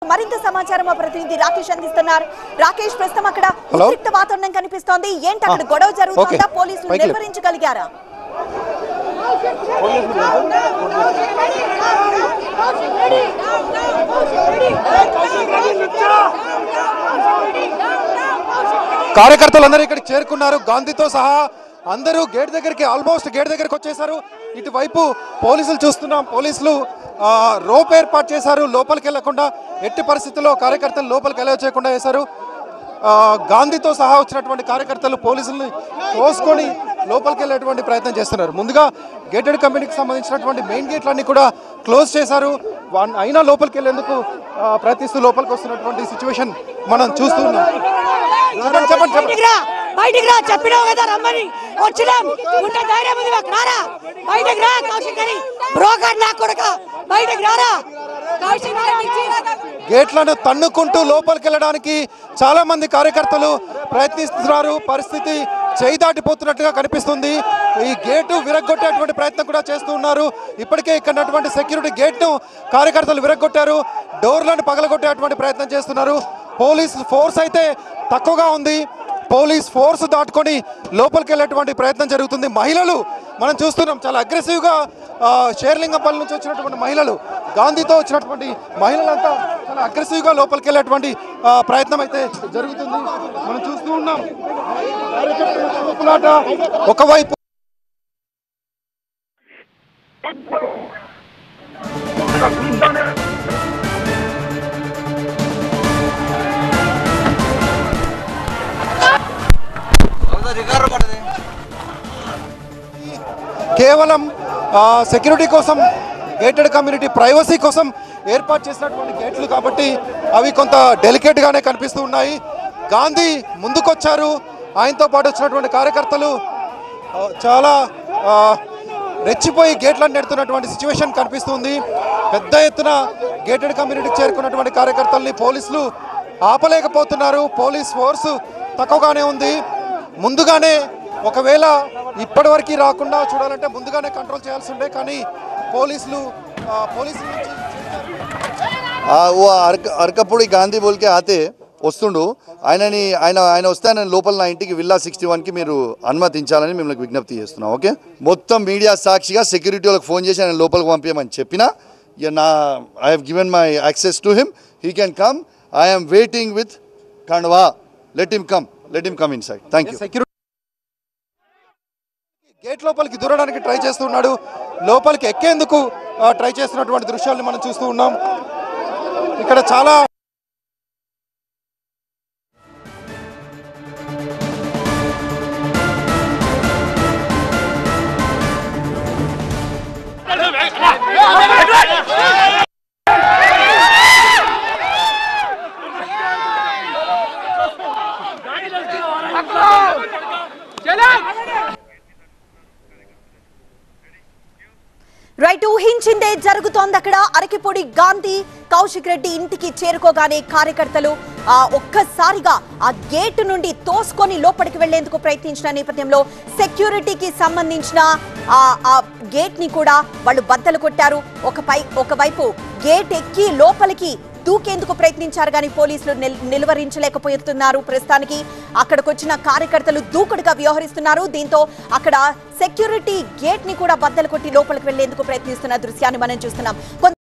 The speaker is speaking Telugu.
మరింత సమాచారం మా ప్రతినిధి రాకేష్ అందిస్తున్నారు రాకేష్ ప్రస్తుతం అక్కడ హలో. ఉద్రిక్త వాతావరణం కనిపిస్తోంది ఏంటి అక్కడ ఆ, గొడవ జరుగుతుందా ఓకే. పోలీసులు పైకి లే. నిర్వహించగలిగారా కార్యకర్తలందరూ ఇక్కడికి చేరుకున్నారు గాంధీతో సహా అందరూ గేట్ దగ్గరికి ఆల్మోస్ట్ గేట్ దగ్గరికి వచ్చేసారు ఇటువైపు పోలీసులు చూస్తున్నాం పోలీసులు ఆ, రోప్ ఏర్పాటు చేశారు లోపలికి వెళ్లకుండా ఎట్టి పరిస్థితుల్లో కార్యకర్తలు లోపలికి వెళ్ళ చేయకుండా చేశారు ఆ, గాంధీతో సహా వచ్చినటువంటి కార్యకర్తలు పోలీసుల్ని తోసుకొని లోపలికి వెళ్ళేటువంటి ప్రయత్నం చేస్తున్నారు ముందుగా గేటెడ్ కమ్యూనిటీకి సంబంధించినటువంటి మెయిన్ గేట్లన్నీ కూడా క్లోజ్ చేశారు వా- అయినా లోపలికి వెళ్ళేందుకు ఆ, ప్రయత్నిస్తూ లోపలికి వస్తున్నటువంటి సిచ్యువేషన్ మనం చూస్తున్నాం చెప్పండి చెప్పండి చెప్పండి బయటికి రా బయటికి రా చెప్పినావు కదా రమ్మని వచ్చినాం ఉంట ధైర్యం ఉంది మాకు రారా బయటికి రా కౌశిక్ అని బ్రోకర్ నా కొడుక బయటికి రారా కౌశిక్ గేట్లను తన్నుకుంటూ లోపలికి వెళ్ళడానికి చాలా మంది కార్యకర్తలు ప్రయత్నిస్తున్నారు పరిస్థితి చేయి దాటిపోతున్నట్టుగా కనిపిస్తుంది ఈ గేటు విరగొట్టేటువంటి ప్రయత్నం కూడా చేస్తూ ఉన్నారు ఇప్పటికే ఇక్కడ ఉన్నటువంటి సెక్యూరిటీ గేట్ను కార్యకర్తలు విరగొట్టారు డోర్లను పగలగొట్టేటువంటి ప్రయత్నం చేస్తున్నారు పోలీస్ ఫోర్స్ అయితే తక్కువగా ఉంది పోలీస్ ఫోర్స్ దాటుకొని లోపలికి వెళ్ళేటువంటి ప్రయత్నం జరుగుతుంది మహిళలు మనం చూస్తున్నాం చాలా అగ్రెసివ్గా ఆ, షేర్లింగంపల్లి నుంచి వచ్చినటువంటి మహిళలు గాంధీతో వచ్చినటువంటి మహిళలంతా చాలా అగ్రెసివ్గా లోపలికి వెళ్ళేటువంటి ఆ, ప్రయత్నం అయితే జరుగుతుంది మనం చూస్తూ ఉన్నాం ఊపులాట ఒకవైపు కేవలం ఆ, సెక్యూరిటీ కోసం గేటెడ్ కమ్యూనిటీ ప్రైవసీ కోసం ఏర్పాటు చేసినటువంటి గేట్లు కాబట్టి అవి కొంత డెలికేట్గానే కనిపిస్తూ ఉన్నాయి గాంధీ ముందుకొచ్చారు ఆయనతో పాటు వచ్చినటువంటి కార్యకర్తలు ఆ, చాలా ఆ, రెచ్చిపోయి గేట్లను నెడుతున్నటువంటి సిచ్యువేషన్ కనిపిస్తుంది పెద్ద ఎత్తున గేటెడ్ కమ్యూనిటీకి చేరుకున్నటువంటి కార్యకర్తల్ని పోలీసులు ఆపలేకపోతున్నారు పోలీస్ ఫోర్స్ తక్కువగానే ఉంది ముందుగానే ఒకవేళ ఇప్పటివరకు రాకుండా చూడాలంటే ముందుగానే కంట్రోల్ చేయాల్సి ఉండే కానీ పోలీసులు ఆ, పోలీసుల నుంచి ఆ, ఓ అరక అరకపూడి గాంధీ బోల్కే ఆతే వస్తుండు ఆయనని ఆయన ఆయన వస్తే ఆయన లోపల నా ఇంటికి విల్లా సిక్స్టీ వన్కి మీరు అనుమతించాలని మిమ్మల్ని విజ్ఞప్తి చేస్తున్నాం ఓకే మొత్తం మీడియా సాక్షిగా సెక్యూరిటీ వాళ్ళకి ఫోన్ చేసి ఆయన లోపలికి పంపించమని చెప్పిన ఇక నా I have given my access to him he can come I'm waiting with Khandwa let him come let him come inside thank you security gate లోపలికి దూరడానికి ట్రై చేస్తున్నాడు లోపలికి ఎక్కేందుకు ఆ, ట్రై చేస్తున్నటువంటి దృశ్యాలను మనం చూస్తూ ఉన్నాం ఇక్కడ చాలా రైట్ ఊహించిందే జరుగుతోంది అక్కడ అరకిపొడి గాంధీ కౌశిక్ రెడ్డి ఇంటికి చేరుకోగానే కార్యకర్తలు ఆ ఒక్కసారిగా ఆ గేటు నుండి తోసుకొని లోపలికి వెళ్లేందుకు ప్రయత్నించిన నేపథ్యంలో సెక్యూరిటీకి సంబంధించిన ఆ ఆ గేట్ ని కూడా వాళ్ళు బద్దలు కొట్టారు ఒక పై ఒకవైపు గేట్ ఎక్కి లోపలికి దూకేందుకు ప్రయత్నించారు కానీ పోలీసులు నిల్- నిలువరించలేకపోతున్నారు ప్రస్తుతానికి అక్కడికి వచ్చిన కార్యకర్తలు దూకుడుగా వ్యవహరిస్తున్నారు దీంతో అక్కడ సెక్యూరిటీ గేట్ ని కూడా బద్దలు కొట్టి లోపలికి వెళ్లేందుకు ప్రయత్నిస్తున్న దృశ్యాన్ని మనం చూస్తున్నాం కొంత